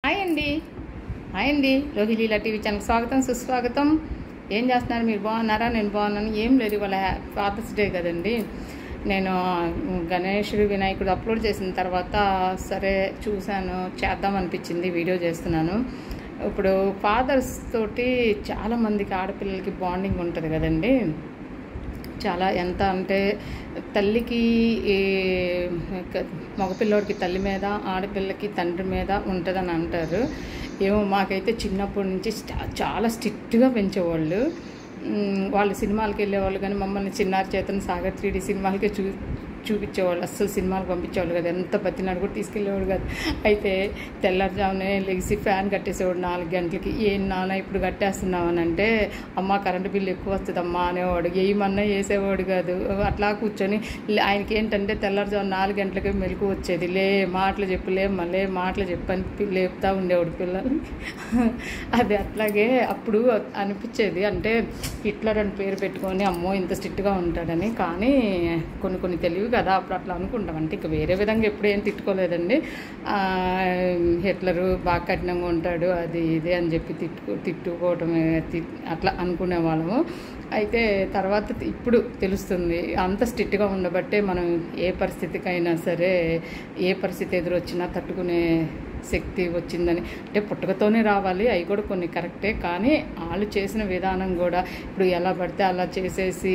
hi అండి hi అండి లోహిలీల TV channel స్వాగతం సుస్వాగతం ఏం చేస్తున్నారు మీరు బాగున్నారా నేను బాగున్నాను ఏం లేదు ఇవాళ ఫాదర్స్ డే కదండి నేను గణేశుడు వినాయకుడు అప్లోడ్ చేసిన తర్వాత సరే చూశాను చేద్దాం అనిపించింది వీడియో చేస్తున్నాను ఇప్పుడు ఫాదర్స్ తోటి చాలా మందికి ఆడపిల్లలకి బాండింగ్ ఉంటుంది కదండి చాలా ఎంత అంటే తల్లికి ఈ క- మగపిల్లోడికి తల్లి మీద ఆడపిల్లకి తండ్రి మీద ఉంటుందని అంటారు ఏమో మాకైతే చిన్నప్పటి నుంచి స్టా- చాలా స్ట్రిక్ట్గా పెంచేవాళ్ళు మ్, వాళ్ళు సినిమాలకు వెళ్ళేవాళ్ళు కానీ మమ్మల్ని చిన్నారి చేతన సాగర్ త్రీ డి సినిమాలకే చూ చూపించేవాళ్ళు అస్సలు సినిమాలు పంపించేవాళ్ళు కదా ఎంత బతినాడు కూడా తీసుకెళ్ళేవాడు కాదు అయితే తెల్లారుజామునే లెగిసి ఫ్యాన్ కట్టేసేవాడు నాలుగు గంటలకి ఏం నాన్న ఇప్పుడు కట్టేస్తున్నావు అని అంటే అమ్మ కరెంటు బిల్లు ఎక్కువ వస్తుంది అమ్మా అనేవాడు ఏమన్నా వేసేవాడు కాదు అట్లా కూర్చొని లే- ఆయనకి ఏంటంటే తెల్లారుజాము నాలుగు గంటలకి మెలకు వచ్చేది లే మాటలు చెప్పు లే మళ్ళీ మాటలు చెప్పని పి- లేపుతా ఉండేవాడు పిల్లలు అది అట్లాగే అప్పుడు అనిపించేది అంటే హిట్లర్ అని పేరు పెట్టుకొని అమ్మో ఇంత స్ట్రిక్ట్గా ఉంటాడని కానీ కొన్ని కొన్ని తెలివి కదా అప్పుడు అట్లా అనుకుంటాం అంటే ఇక వేరే విధంగా ఎప్పుడు ఏం తిట్టుకోలేదండి ఆ, హిట్లరు బాగా కఠినంగా ఉంటాడు అది ఇది అని చెప్పి తిట్టు తిట్టుకోవటమే తి- అట్లా అనుకునే వాళ్ళము అయితే తర్వాత ఇప్పుడు తెలుస్తుంది అంత స్ట్రిక్ట్గా ఉండబట్టే మనం ఏ పరిస్థితికైనా సరే ఏ పరిస్థితి ఎదురొచ్చినా తట్టుకునే శక్తి వచ్చిందని అంటే పుట్టుకతోనే రావాలి అవి కూడా కొన్ని కరెక్టే కానీ వాళ్ళు చేసిన విధానం కూడా ఇప్పుడు ఎలా పడితే అలా చేసేసి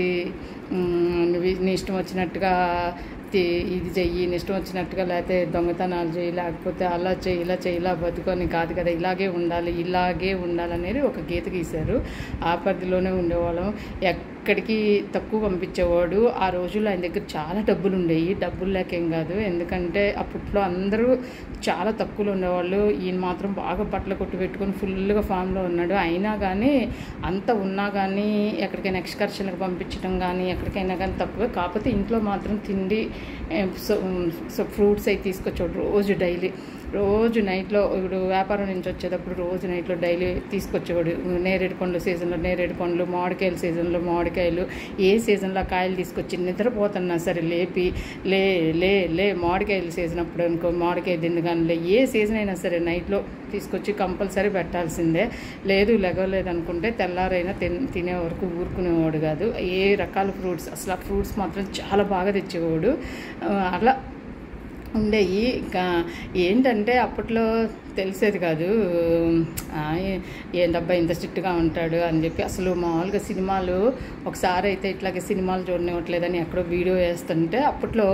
మ్, నువ్వు నీ ఇష్టం వచ్చినట్టుగా తి- ఇది చెయ్యి నీ ఇష్టం వచ్చినట్టుగా లేకపోతే దొంగతనాలు చేయి లేకపోతే అలా చేయి ఇలా చేయి ఇలా బతుకొని కాదు కదా ఇలాగే ఉండాలి ఇలాగే ఉండాలనేది ఒక గీత గీశారు ఆ పరిధిలోనే ఉండేవాళ్ళం ఎక్కడికి తక్కువ పంపించేవాడు ఆ రోజుల్లో ఆయన దగ్గర చాలా డబ్బులు ఉండేవి డబ్బులు లేకేం కాదు ఎందుకంటే అప్పట్లో అందరూ చాలా తక్కువలో ఉండేవాళ్ళు ఈయన మాత్రం బాగా బట్టలు కొట్టు పెట్టుకొని ఫుల్గా ఫామ్లో ఉన్నాడు అయినా కానీ అంత ఉన్నా కానీ ఎక్కడికైనా ఎక్స్కర్షన్కి పంపించడం కానీ ఎక్కడికైనా కానీ తక్కువే కాకపోతే ఇంట్లో మాత్రం తిండి ఏ, సో సో ఫ్రూట్స్ అవి తీసుకొచ్చాడు రోజు డైలీ రోజు నైట్లో ఇప్పుడు వ్యాపారం నుంచి వచ్చేటప్పుడు రోజు నైట్లో డైలీ తీసుకొచ్చేవాడు నేరేడు పండ్లు సీజన్లో నేరేడు పండ్లు మామిడికాయల సీజన్లో మామిడికాయలు ఏ సీజన్లో కాయలు తీసుకొచ్చి నిద్రపోతున్నా సరే లేపి లే లే లే మామిడికాయల సీజన్ అప్పుడు అనుకో మామిడికాయ దిందుగాని లే ఏ సీజన్ అయినా సరే నైట్లో తీసుకొచ్చి కంపల్సరీ పెట్టాల్సిందే లేదు లెగలేదు అనుకుంటే తెల్లారైనా తిన్ తినే వరకు ఊరుకునేవాడు కాదు ఏ రకాల ఫ్రూట్స్ అసలు ఆ ఫ్రూట్స్ మాత్రం చాలా బాగా తెచ్చేవాడు ఆ, అట్లా ఉండేవి ఇంకా ఏంటంటే అప్పట్లో తెలిసేది కాదు ఆ, ఏ- ఏందబ్బా ఇంత స్ట్రిక్ట్గా ఉంటాడు అని చెప్పి అసలు మామూలుగా సినిమాలు ఒకసారి అయితే ఇట్లాగే సినిమాలు చూడనివ్వట్లేదని ఎక్కడో వీడియో వేస్తుంటే అప్పట్లో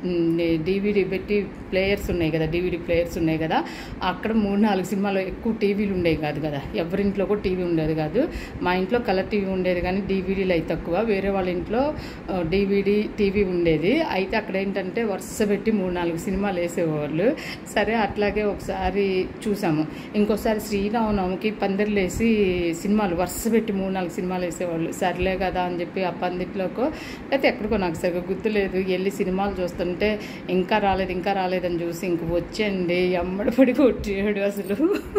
డీవీడీ పెట్టి ప్లేయర్స్ ఉన్నాయి కదా డీవీడీ ప్లేయర్స్ ఉన్నాయి కదా అక్కడ మూడు నాలుగు సినిమాలు ఎక్కువ టీవీలు ఉండేవి కాదు కదా ఎవరింట్లో కూడా టీవీ ఉండేది కాదు మా ఇంట్లో కలర్ టీవీ ఉండేది కానీ డీవీడీలు అయితే తక్కువ వేరే వాళ్ళ ఇంట్లో డీవీడీ టీవీ ఉండేది అయితే అక్కడ ఏంటంటే వరుస పెట్టి మూడు నాలుగు సినిమాలు వేసేవాళ్ళు సరే అట్లాగే ఒకసారి చూసాము ఇంకోసారి శ్రీరామనవమికి పందిర్లు వేసి సినిమాలు వరుస పెట్టి మూడు నాలుగు సినిమాలు వేసేవాళ్ళు సర్లే కదా అని చెప్పి ఆ పందిట్లోకో లేకపోతే ఎక్కడికో నాకు సరిగ్గా గుర్తులేదు వెళ్ళి సినిమాలు చూస్తుంటే ఇంకా రాలేదు ఇంకా రాలేదని చూసి ఇంక వచ్చండి ఎమ్మడి పడి కొట్టాడు అసలు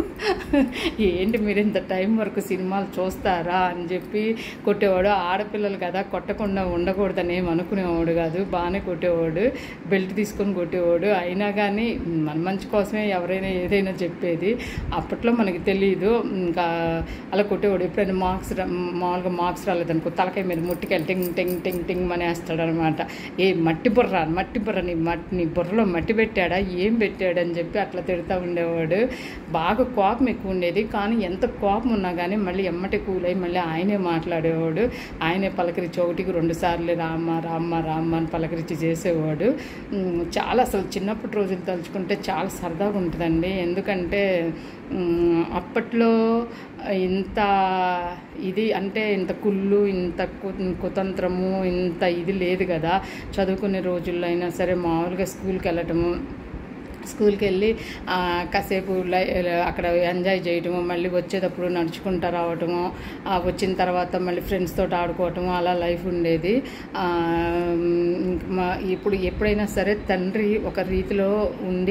ఏంటి మీరు ఇంత టైం వరకు సినిమాలు చూస్తారా అని చెప్పి కొట్టేవాడు ఆడపిల్లలు కదా కొట్టకుండా ఉండకూడదని ఏం అనుకునేవాడు కాదు బాగానే కొట్టేవాడు బెల్ట్ తీసుకొని కొట్టేవాడు అయినా కానీ మన మంచి కోసమే ఎవరైనా ఏదైనా చెప్పేది అప్పట్లో మనకి తెలియదు ఇంకా అలా కొట్టేవాడు ఎప్పుడైనా మార్క్స్ మామూలుగా మార్క్స్ రాలేదనుకో తలకాయ మీద ముట్టికెళ్ళి టింగ్ టింగ్ టింగ్ టింగ్ అని వేస్తాడు అనమాట ఏ మట్టి బుర్ర మట్టి బుర్ర నీ మట్టి నీ బుర్రలో మట్టి పెట్టాడా ఏం పెట్టాడు అని చెప్పి అట్లా తిడుతూ ఉండేవాడు బాగా కోపం ఎక్కువ ఉండేది కానీ ఎంత కోపం ఉన్నా కానీ మళ్ళీ ఎమ్మటి కూలై మళ్ళీ ఆయనే మాట్లాడేవాడు ఆయనే పలకరించి ఒకటికి రెండు సార్లు రామ్మ రామ్మ రామ్మ అని పలకరించి చేసేవాడు ఉమ్, చాలా అసలు చిన్నప్పటి రోజులు తలుచుకుంటే చాలా సరదాగా ఉంటుందండి ఎందుకంటే ఉమ్, అప్పట్లో ఇంత ఇది అంటే ఇంత కుళ్ళు ఇంత కు- కుతంత్రము ఇంత ఇది లేదు కదా చదువుకునే రోజుల్లో అయినా సరే మామూలుగా స్కూల్కి వెళ్ళటము స్కూల్కి వెళ్ళి ఆ, కాసేపు లై అక్కడ ఎంజాయ్ చేయటము మళ్ళీ వచ్చేటప్పుడు నడుచుకుంటూ రావటము ఆ, వచ్చిన తర్వాత మళ్ళీ ఫ్రెండ్స్ తోటి ఆడుకోవటము అలా లైఫ్ ఉండేది ఆ, ఇంక మా ఇప్పుడు ఎప్పుడైనా సరే తండ్రి ఒక రీతిలో ఉండి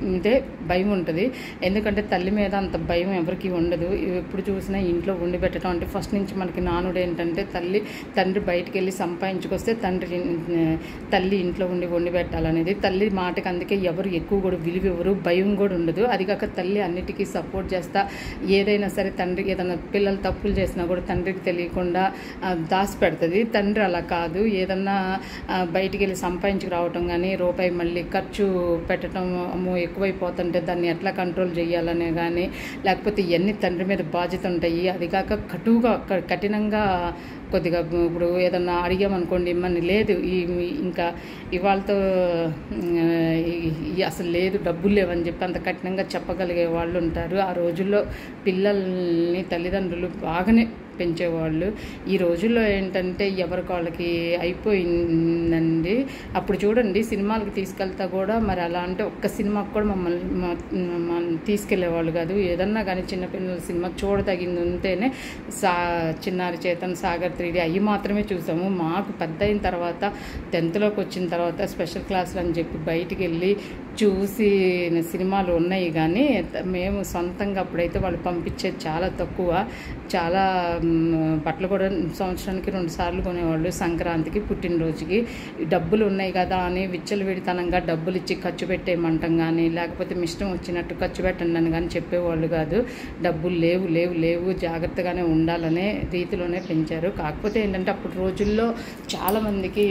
ఇదే భయం ఉంటుంది ఎందుకంటే తల్లి మీద అంత భయం ఎవరికి ఉండదు ఎప్పుడు చూసినా ఇంట్లో వండి పెట్టడం అంటే ఫస్ట్ నుంచి మనకి నానుడు ఏంటంటే తల్లి తండ్రి బయటికి వెళ్ళి సంపాదించుకొస్తే తండ్రి తల్లి ఇంట్లో ఉండి వండి పెట్టాలనేది తల్లి మాటకి అందుకే ఎవరు ఎక్కువ కూడా విలువ ఎవరు భయం కూడా ఉండదు అది కాక తల్లి అన్నిటికీ సపోర్ట్ చేస్తా ఏదైనా సరే తండ్రి ఏదైనా పిల్లలు తప్పులు చేసినా కూడా తండ్రికి తెలియకుండా ఆ, దాచి పెడుతుంది తండ్రి అలా కాదు ఏదన్నా ఆ, బయటికి వెళ్ళి సంపాదించుకు రావటం కానీ రూపాయి మళ్ళీ ఖర్చు పెట్టడం అమ్మో ఎక్కువైపోతుంటే దాన్ని ఎట్లా కంట్రోల్ చేయాలనే కానీ లేకపోతే ఇవన్నీ తండ్రి మీద బాధ్యత ఉంటాయి అది కాక కటువుగా క- కఠినంగా కొద్దిగా ఇప్పుడు ఏదన్నా అడిగామనుకోండి ఇమ్మని లేదు ఈ ఇంకా ఇవాళతో ఉమ్, ఈ- ఈ అసలు లేదు డబ్బులు లేవని చెప్పి అంత కఠినంగా చెప్పగలిగే వాళ్ళు ఉంటారు ఆ రోజుల్లో పిల్లల్ని తల్లిదండ్రులు బాగానే పెంచేవాళ్ళు ఈ రోజుల్లో ఏంటంటే ఎవరికి వాళ్ళకి అయిపోయిందండి అప్పుడు చూడండి సినిమాలకు తీసుకెళ్తా కూడా మరి అలా అంటే ఒక్క సినిమాకి కూడా మమ్మల్ని మా- మన తీసుకెళ్లేవాళ్ళు కాదు ఏదన్నా కానీ చిన్నపిల్లల సినిమా చూడదగింది ఉంటేనే సా చిన్నారి చేతన్ సాగర్ త్రీడి అవి మాత్రమే చూసాము మాకు పెద్ద అయిన తర్వాత టెన్త్లోకి వచ్చిన తర్వాత స్పెషల్ క్లాసులు అని చెప్పి బయటికి వెళ్ళి చూసి సినిమాలు ఉన్నాయి కానీ త- మేము సొంతంగా అప్పుడైతే వాళ్ళు పంపించేది చాలా తక్కువ చాలా మ్, బట్టలు కూడా సంవత్సరానికి రెండు సార్లు కొనేవాళ్ళు సంక్రాంతికి పుట్టినరోజుకి ఈ డబ్బులు ఉన్నాయి కదా అని విచ్చలవిడితనంగా డబ్బులు ఇచ్చి ఖర్చు పెట్టేయమంటాం కానీ లేకపోతే మీ ఇష్టం వచ్చినట్టు ఖర్చు పెట్టండి అని కానీ చెప్పేవాళ్ళు కాదు డబ్బులు లేవు లేవు లేవు జాగ్రత్తగానే ఉండాలనే రీతిలోనే పెంచారు కాకపోతే ఏంటంటే అప్పుడు రోజుల్లో చాలామందికి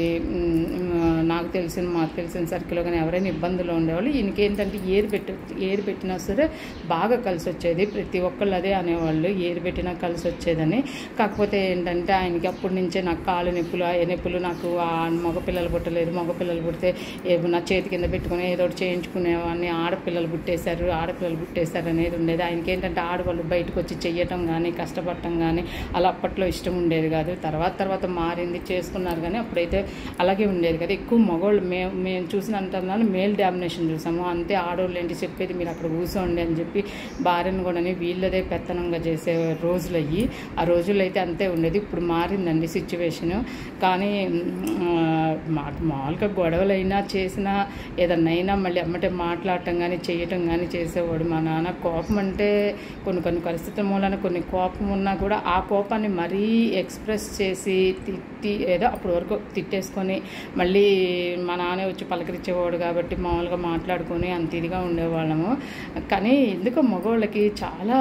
మ్, నాకు తెలిసిన మాకు తెలిసిన సర్కిల్లో కానీ ఎవరైనా ఇబ్బందులు ఉండేవాళ్ళు ఈయనకి ఏంటంటే ఏరు పెట్టి ఏరు పెట్టినా సరే బాగా కలిసి వచ్చేది ప్రతి ఒక్కళ్ళు అదే అనేవాళ్ళు ఏరు పెట్టినా కలిసి వచ్చేదని కాకపోతే ఏంటంటే ఆయనకి అప్పటి నుంచే నాకు కాలు నొప్పులు ఆ నొప్పులు నాకు ఆ మగపిల్లలు పుట్టలేదు మగపిల్లలు పుడితే ఏమో నా చేతి కింద పెట్టుకుని ఏదో ఒకటి చేయించుకునేవాడిని ఆడపిల్లలు పుట్టేశారు ఆడపిల్లలు పుట్టేశారు అనేది ఉండేది ఆయనకి ఏంటంటే ఆడవాళ్ళు బయటకు వచ్చి చెయ్యటం కానీ కష్టపడటం కానీ అలా అప్పట్లో ఇష్టం ఉండేది కాదు తర్వాత తర్వాత మారింది చేసుకున్నారు కానీ అప్పుడైతే అలాగే ఉండేది కదా ఎక్కువ మగవాళ్ళు మేము మేము చూసినంతన్నాను మేల్ డామినేషన్ చూసాము అంతే ఆడవాళ్ళు ఏంటి చెప్పేది మీరు అక్కడ కూర్చోండి అని చెప్పి భార్యను కూడా వీళ్ళదే పెత్తనంగా చేసే రోజులు అయ్యి ఆ రోజుల్లో అయితే అంతే ఉండేది ఇప్పుడు మారిందండి సిచ్యువేషను కానీ మ్, మా మామూలుగా గొడవలు అయినా చేసినా ఏదన్నా అయినా మళ్ళీ అమ్మటే మాట్లాడటం కానీ చేయటం కానీ చేసేవాడు మా నాన్న కోపం అంటే కొన్ని కొన్ని పరిస్థితుల మూలన కొన్ని కోపం ఉన్నా కూడా ఆ కోపాన్ని మరీ ఎక్స్ప్రెస్ చేసి తిట్టి ఏదో అప్పటి వరకు తిట్టేసుకొని మళ్ళీ మా నాన్న వచ్చి పలకరించేవాడు కాబట్టి మామూలుగా మాట్లాడుకొని అంత ఇదిగా ఉండేవాళ్ళము కానీ ఎందుకో మగవాళ్ళకి చాలా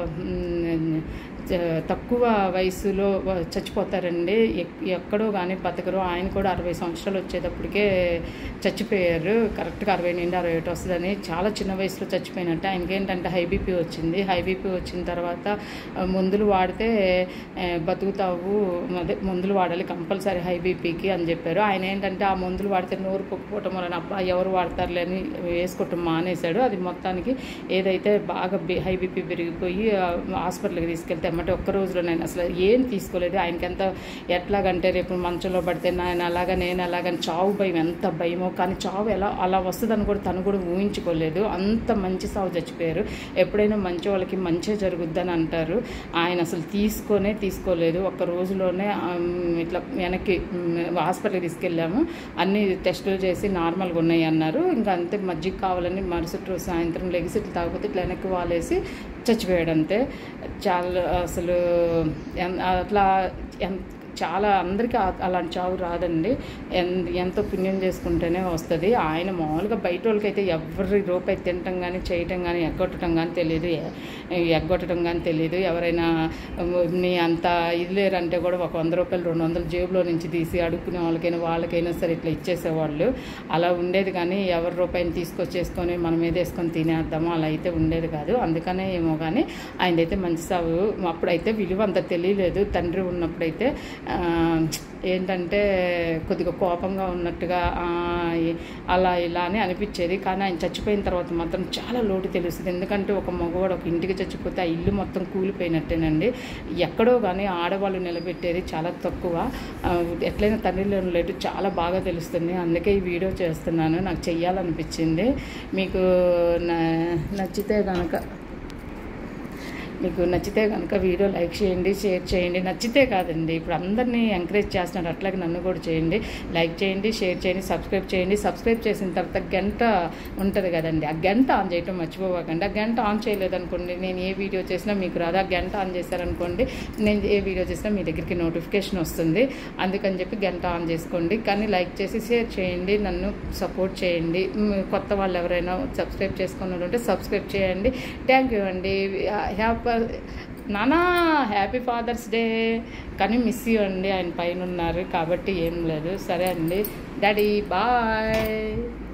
మ్, చ- తక్కువ వయసులో వ- చచ్చిపోతారండి ఎక్- ఎక్కడో కానీ బతకరు ఆయన కూడా అరవై సంవత్సరాలు వచ్చేటప్పటికే చచ్చిపోయారు కరెక్ట్గా అరవై నుండి అరవై ఒకటి వస్తుందని చాలా చిన్న వయసులో చచ్చిపోయినట్టు ఆయనకి ఏంటంటే హై బీపీ వచ్చింది హై బీపీ వచ్చిన తర్వాత ఆ, మందులు వాడితే ఆ, బతుకుతావు అదే మందులు వాడాలి కంపల్సరీ హై బీపీకి అని చెప్పారు ఆయన ఏంటంటే ఆ మందులు వాడితే నోరు పొక్కుపోవటం వలన అబ్బా ఎవరు వాడతారులే అని వేసుకోవటం మానేశాడు అది మొత్తానికి ఏదైతే బాగా బి- హై బీపీ పెరిగిపోయి ఆ, హాస్పిటల్కి తీసుకెళ్తే ఎమ్మటే ఒక్క రోజులో నేను అసలు ఏం తీసుకోలేదు ఆయనకి ఎంత ఎట్లాగంటే రేపు మంచంలో పడితే నేను అలాగా నేను అలాగని చావు భయం ఎంత భయమో కానీ చావు ఎలా అలా వస్తుందని కూడా తను కూడా ఊహించుకోలేదు అంత మంచి సావు చచ్చిపోయారు ఎప్పుడైనా మంచి వాళ్ళకి మంచి జరుగుద్దని అంటారు ఆయన అసలు తీసుకొనే తీసుకోలేదు ఒక్క రోజులోనే ఆమ్, ఇట్లా వెనక్కి మ్, హాస్పిటల్కి తీసుకెళ్ళాము అన్ని టెస్టులు చేసి నార్మల్గా ఉన్నాయి అన్నారు ఇంకా అంతే మజ్జిగ కావాలని మరుసటి రోజు సాయంత్రం లెగిసి ఇట్లా తాగిపోతే ఇట్లా వెనక్కి వాలేసి చచ్చిపోయాడు అంతే చాలా అసలు ఎన్- అట్లా ఎన్- చాలా అందరికీ ఆ- అలాంటి చావు రాదండి ఎన్- ఎంతో పుణ్యం చేసుకుంటేనే వస్తుంది ఆయన మామూలుగా బయట వాళ్ళకైతే ఎవరి రూపాయి తినటం కానీ చేయటం కానీ ఎగ్గొట్టడం కానీ తెలియదు ఎ- ఎగ్గొట్టడం కానీ తెలియదు ఎవరైనా నీ అంత ఇది లేరంటే కూడా ఒక వంద రూపాయలు రెండు వందలు జేబులో నుంచి తీసి అడుక్కునే వాళ్ళకైనా వాళ్ళకైనా సరే ఇట్లా ఇచ్చేసేవాళ్ళు అలా ఉండేది కానీ ఎవరి రూపాయిని తీసుకొచ్చేసుకొని మనం మీద వేసుకొని తినేద్దాము అలా అయితే ఉండేది కాదు అందుకనే ఏమో కానీ ఆయనదైతే మంచి సాగు అప్పుడైతే విలువ అంత తెలియలేదు తండ్రి ఉన్నప్పుడైతే ఆ, ఏంటంటే కొద్దిగా కోపంగా ఉన్నట్టుగా ఆ, ఈ- అలా ఇలా అని అనిపించేది కానీ ఆయన చచ్చిపోయిన తర్వాత మాత్రం చాలా లోటు తెలుస్తుంది ఎందుకంటే ఒక మగవాడు ఒక ఇంటికి చచ్చిపోతే ఆ ఇల్లు మొత్తం కూలిపోయినట్టేనండి ఎక్కడో కానీ ఆడవాళ్ళు నిలబెట్టేది చాలా తక్కువ ఆ, ఎట్లయినా తండ్రిలో లేటు చాలా బాగా తెలుస్తుంది అందుకే ఈ వీడియో చేస్తున్నాను నాకు చెయ్యాలనిపించింది మీకు న- నచ్చితే కనుక మీకు నచ్చితే కనుక వీడియో లైక్ చేయండి షేర్ చేయండి నచ్చితే కాదండి ఇప్పుడు అందరినీ ఎంకరేజ్ చేస్తున్నారు అట్లాగే నన్ను కూడా చేయండి లైక్ చేయండి షేర్ చేయండి సబ్స్క్రైబ్ చేయండి సబ్స్క్రైబ్ చేసిన తర్వాత గంట ఉంటుంది కదండి ఆ గంట ఆన్ చేయటం మర్చిపోకండి ఆ గంట ఆన్ చేయలేదనుకోండి నేను ఏ వీడియో చేసినా మీకు రాదు ఆ గంట ఆన్ చేశారనుకోండి నేను ఏ వీడియో చేసినా మీ దగ్గరికి నోటిఫికేషన్ వస్తుంది అందుకని చెప్పి గంట ఆన్ చేసుకోండి కానీ లైక్ చేసి షేర్ చేయండి నన్ను సపోర్ట్ చేయండి మ్, కొత్త వాళ్ళు ఎవరైనా సబ్స్క్రైబ్ చేసుకుని ఉంటే సబ్స్క్రైబ్ చేయండి థ్యాంక్ యూ అండి హ్యాపీ నానా హ్యాపీ ఫాదర్స్ డే కానీ మిస్ యూ అండి ఆయన పైన ఉన్నారు కాబట్టి ఏం లేదు సరే అండి డాడీ బాయ్